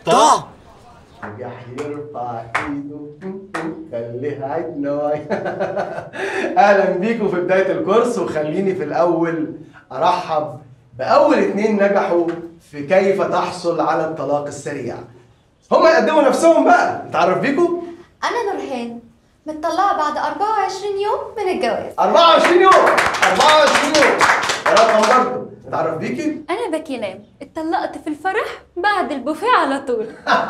طه نجح يرفع ايده خليها عيد نواي اهلا بيكم في بدايه الكورس وخليني في الاول ارحب باول اتنين نجحوا في كيف تحصل على الطلاق السريع هم يقدموا نفسهم بقى نتعرف بيكم أنا نورهان متطلعة بعد 24 يوم من الجواز 24 يوم 24 يوم رقم برضه نتعرف بيكي أنا بكينام اتطلقت في الفرح بعد البوفيه على طول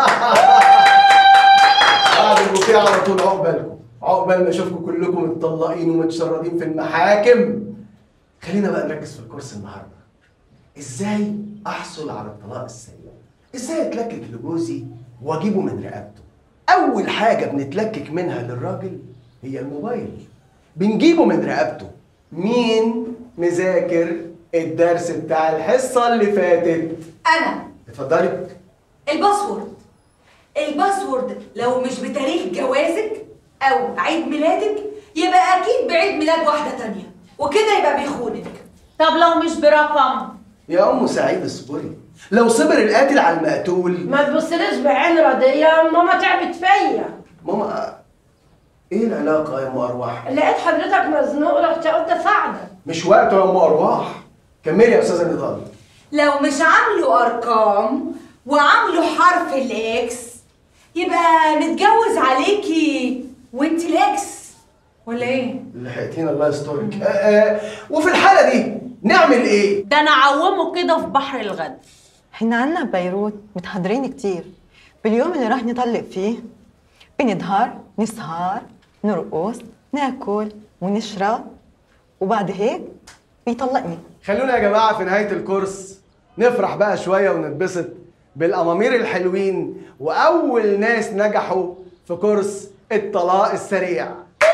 بعد البوفيه على طول عقبالكم عقبال ما اشوفكم كلكم متطلقين ومتشردين في المحاكم خلينا بقى نركز في الكورس النهارده ازاي احصل على الطلاق السريع ازاي اتلكك لجوزي واجيبه من رقبته اول حاجه بنتلكك منها للراجل هي الموبايل بنجيبه من رقبته مين مذاكر الدرس بتاع الحصه اللي فاتت انا اتفضلي الباسورد الباسورد لو مش بتاريخ جوازك او عيد ميلادك يبقى اكيد بعيد ميلاد واحده تانية وكده يبقى بيخونك طب لو مش برقم يا ام سعيد اصبري لو صبر القاتل على المقتول ما تبصليش بعين ردية ماما تعبت فيا ماما ايه العلاقه يا ام ارواح لقيت حضرتك مزنوق رحت قلت اساعدك مش وقته يا ام ارواح كملي يا استاذه نضال لو مش عاملوا ارقام وعاملوا حرف الاكس يبقى متجوز عليكي وانت الاكس ولا ايه لحقتينا الله يسترك آه آه وفي الحاله دي نعمل ايه ده انا اعومه كده في بحر الغد احنا عنا ببيروت متحضرين كتير باليوم اللي راح نطلق فيه بنظهر نسهر نرقص ناكل ونشرب وبعد هيك بيطلقني خلونا يا جماعه في نهايه الكورس نفرح بقى شويه ونتبسط بالامامير الحلوين واول ناس نجحوا في كورس الطلاق السريع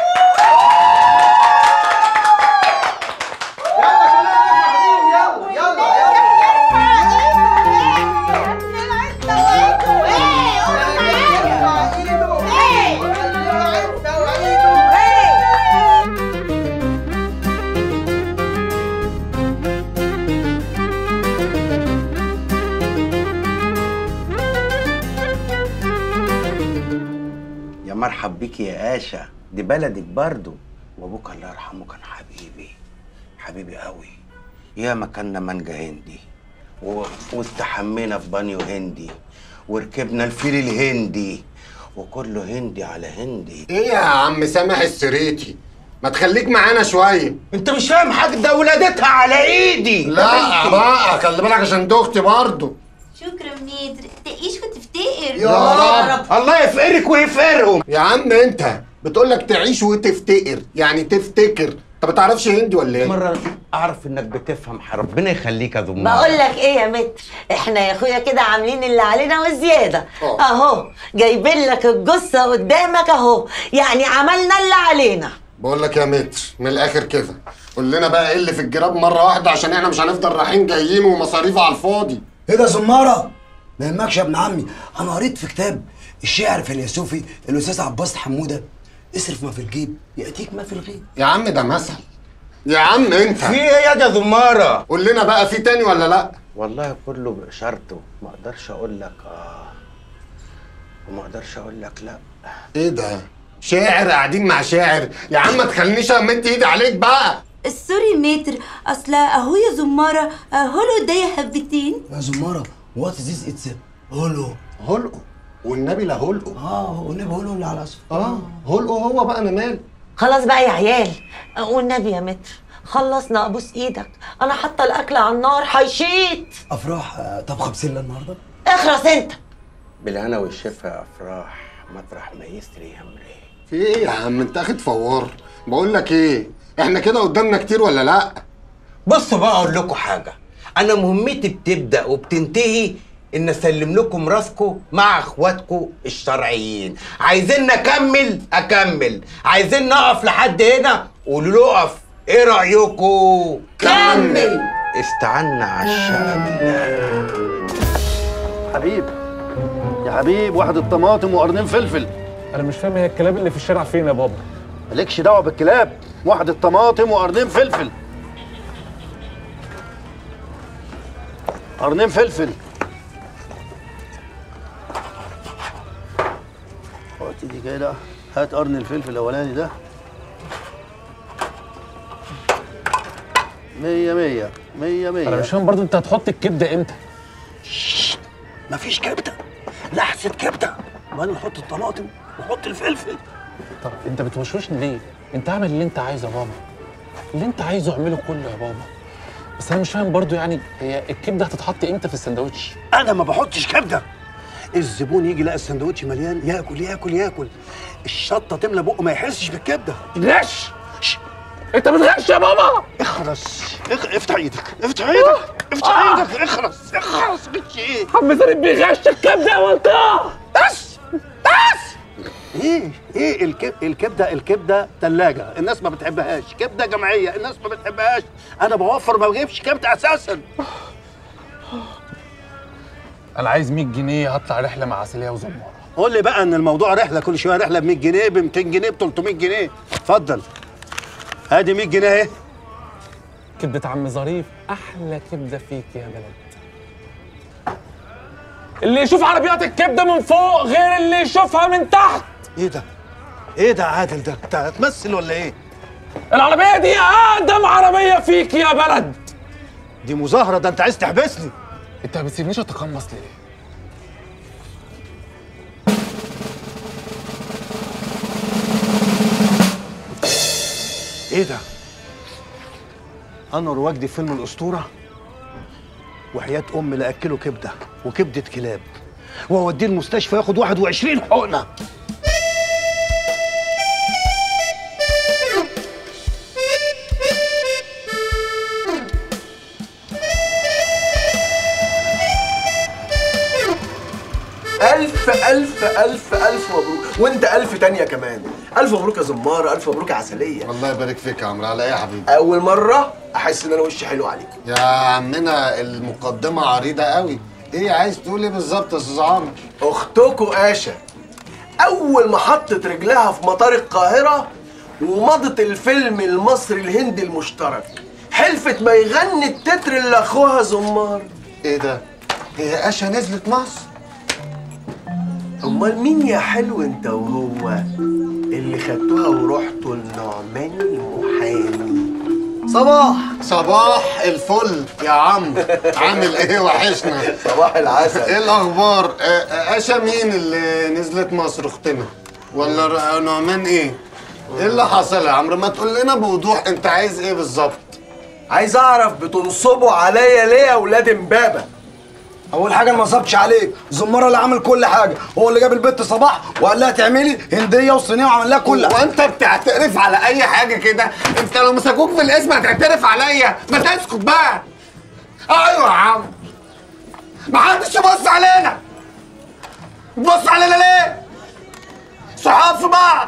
يلا كلنا نفرح بيهم، يلا يلا يا مرحب بيك يا آشا دي بلدك برضو وابوك الله يرحمه كان حبيبي حبيبي قوي يا مكاننا مانجا هندي و... واستحمينا في بانيو هندي وركبنا الفيل الهندي وكله هندي على هندي ايه يا عم سامح السريتي ما تخليك معانا شويه انت مش فاهم حاجه ده ولادتها على ايدي لا بقى خلي بالك عشان دي اختي برضه شكرا ميدر تقيش وتفتقر يا رب الله يفقرك ويفقرهم يا عم انت بتقول لك تعيش وتفتقر يعني تفتكر انت ما تعرفش هندي ولا ايه مرة اعرف انك بتفهم ربنا يخليك يا ذو بقول لك ايه يا متر احنا يا اخويا كده عاملين اللي علينا وزياده اه. اهو جايبين لك الجثه قدامك اهو يعني عملنا اللي علينا بقول لك يا متر من الاخر كده قول لنا بقى ايه اللي في الجراب مره واحده عشان احنا مش هنفضل رايحين جايين ومصاريف على الفاضي ايه ده زمارة؟ ما يهمكش يا ابن عمي انا قريت في كتاب الشاعر الفيلسوفي الاستاذ عباس حموده اصرف ما في الجيب ياتيك ما في الغيب يا عم ده مثل يا عم انت في ايه يا ده زماره قول لنا بقى في تاني ولا لا والله كله بإشارته ما اقدرش اقول لك اه وما اقدرش اقول لك لا ايه ده شاعر قاعدين مع شاعر يا عم ما تخلينيش امد ايدي عليك بقى سوري متر اصل اهو يا زمارة هولو ايديا حبتين يا زمارة وات ذيس اتس هولو هلقه والنبي لا هلقه اه والنبي هولو اللي على اصفر اه هلقه هو بقى انا مالي خلاص بقى يا عيال والنبي يا متر خلصنا ابوس ايدك انا حاطه الاكل على النار هيشيط افراح آه، طبخه بسله النهارده اخرس انت بالهنا والشفا يا افراح مطرح ما يسري يمري في ايه يا عم انت اخد فوار بقول لك ايه احنا كده قدامنا كتير ولا لا بصوا بقى اقول لكم حاجه انا مهمتي بتبدا وبتنتهي ان اسلم لكم راسكم مع اخواتكم الشرعيين عايزين اكمل اكمل عايزين نقف لحد هنا قولوا له اقف ايه رايكم كمل استعنا على الشقه بالله حبيب يا حبيب واحد الطماطم وقرنين فلفل انا مش فاهم هي الكلاب اللي في الشارع فين يا بابا مالكش دعوه بالكلاب واحد الطماطم وقرنين فلفل قرنين فلفل دي كده هات قرن الفلفل الاولاني ده مية مية مية مية انا مش فاهم برضه انت هتحط الكبده امتى مفيش كبده لحسه كبده وبعدين نحط الطماطم ونحط الفلفل طب انت بتوشوشني ليه انت اعمل اللي انت عايزه يا بابا اللي انت عايزه اعمله كله يا بابا بس انا مش فاهم برضه يعني هي الكبده هتتحط امتى في السندوتش انا ما بحطش كبده الزبون يجي يلاقي السندوتش مليان ياكل ياكل ياكل الشطه تملى بقه ما يحسش بالكبده غش انت بتغش يا بابا اخرس اخ... افتح ايدك افتح ايدك افتح ايدك اخرس اخرس بتش ايه عم زريب بيغش الكبده يا منطقه بس بس ايه ايه الكب... الكبده الكبده ثلاجه الناس ما بتحبهاش كبده جمعيه الناس ما بتحبهاش انا بوفر ما بجيبش كبده اساسا انا عايز 100 جنيه هطلع رحله مع عسليه وزماره قول لي بقى ان الموضوع رحله كل شويه رحله ب 100 جنيه ب 200 جنيه ب 300 جنيه اتفضل ادي 100 جنيه اهي كبده عم ظريف احلى كبده فيك يا بلد اللي يشوف عربيات الكبده من فوق غير اللي يشوفها من تحت ايه ده ايه ده عادل ده انت هتمثل ولا ايه العربيه دي اقدم عربيه فيك يا بلد دي مظاهره ده انت عايز تحبسني انت ما بتسيبنيش اتقمص ليه ايه ده انور وجدي في فيلم الاسطوره وحياه امي لا اكله كبده وكبده كلاب واوديه المستشفى ياخد 21 حقنه ألف ألف ألف ألف مبروك وأنت ألف تانية كمان ألف مبروك يا زمارة ألف مبروك يا عسلية الله يبارك فيك يا عمرو على ايه يا حبيبي أول مرة أحس إن أنا وشي حلو عليك يا عمنا المقدمه عريضه قوي ايه عايز تقول ايه بالظبط يا استاذ عمرو أختكوا آشا أول ما حطت رجلها في مطار القاهرة ومضت الفيلم المصري الهندي المشترك حلفت ما يغني التتر اللي أخوها زمار ايه ده هي اشا نزلت مصر أمال مين يا حلو أنت وهو اللي خدتوها ورحتوا لنعمان المحامي صباح صباح الفل يا عم عامل ايه وحشنا صباح العسل ايه الاخبار آه، آه، اشا مين اللي نزلت مصر اختنا ولا ر- نعمان ايه ايه اللي حصل يا عمرو ما تقول لنا بوضوح انت عايز ايه بالظبط عايز أعرف بتنصبوا عليا ليه يا ولاد امبابة اول حاجه انا ما نصبتش عليك زماره اللي عمل كل حاجه هو اللي جاب البت صباح وقال لها تعملي هنديه وصينيه وعمل لها كل حاجه وانت بتعترف على اي حاجه كده انت لو مسكوك في الاسم هتعترف عليا ما تسكت بقى ايوه يا عم ما حدش يبص علينا بص علينا ليه صحاب في بعض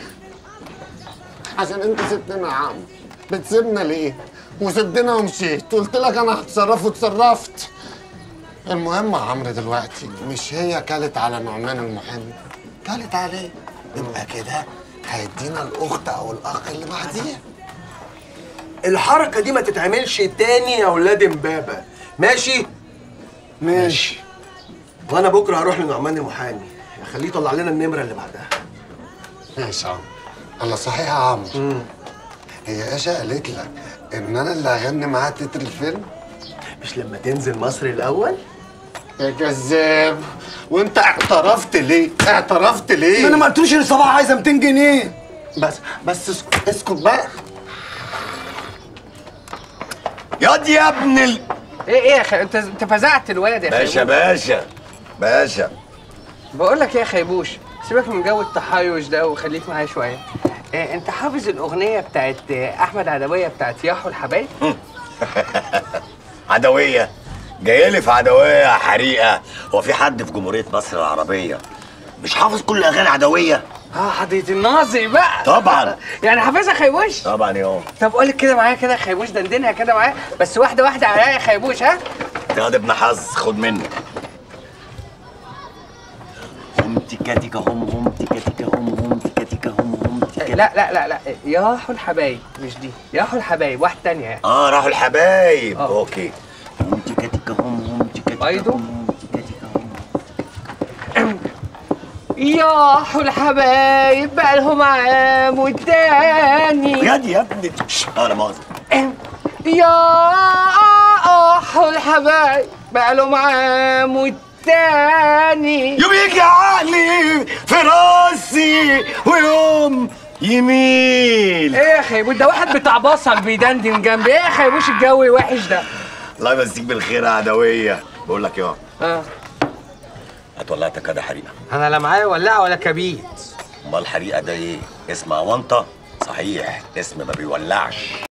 عشان انت سبتنا يا عم بتسيبنا ليه وسبتنا ومشيت قلت لك انا هتصرف وتصرفت المهم يا عمرو دلوقتي مش هي كلت على نعمان المحامي كلت عليه يبقى كده هيدينا الاخت او الاخ اللي بعديها الحركة دي ما تتعملش تاني يا ولاد امبابة ماشي؟ ماشي وانا بكره هروح لنعمان المحامي خليه يطلع لنا النمرة اللي بعدها ماشي يا عم الله صحيح يا عمرو هي ايشا قالت لك ان انا اللي هغني معاها تتر الفيلم مش لما تنزل مصر الاول يا كذاب وانت اعترفت ليه اعترفت ليه ما انا ما قلتلوش ان صباح عايزه 200 جنيه بس بس اسكت, اسكت بقى ياض يا ابن ال... ايه ايه يا اخي انت انت فزعت الولد يا باشا خيبوش. باشا باشا بقول لك ايه يا خيبوش سيبك من جو التحيش ده وخليك معايا شويه إيه انت حافظ الاغنيه بتاعت آه، احمد عدويه بتاعت ياحو الحبايب عدوية جايلي في عدوية يا حريقة هو في حد في جمهورية مصر العربية مش حافظ كل أغاني عدوية اه حضرة الناظر بقى طبعا يعني حافظها خيبوش طبعا يا طب قول كده معايا كده يا خيبوش دندنها كده معايا بس واحده واحده عليا يا خيبوش ها ياض ابن حظ خد مني هم تيكا تيكا هم هم تيكا تيكا هم هم تيكا تيكا هم هم تيكا لا لا لا لا ياحو الحبايب مش دي ياحو الحبايب واحده تانية يعني اه راحوا الحبايب آه. اوكي هم تيكا تيكا هم هم تيكا تيكا ايضا هم هم تيكا تيكا هم ياحوا الحبايب بقى لهم عام والتاني بجد يا ابني شش، اه لا مؤاخذه ياحوا الحبايب بقى لهم عام والتاني يوم يجي عقلي في راسي ويوم يميل ايه يا خيبوش ده واحد بتاع بصل بيدندن جنبي ايه يا خيبوش الجو وحش ده الله يمسيك بالخير يا عدويه بقول لك يا اه هات ولعتك كده حريقه انا لا معايا ولاعه ولا كبيت امال الحريقه ده ايه اسمها ونطه صحيح اسم ما بيولعش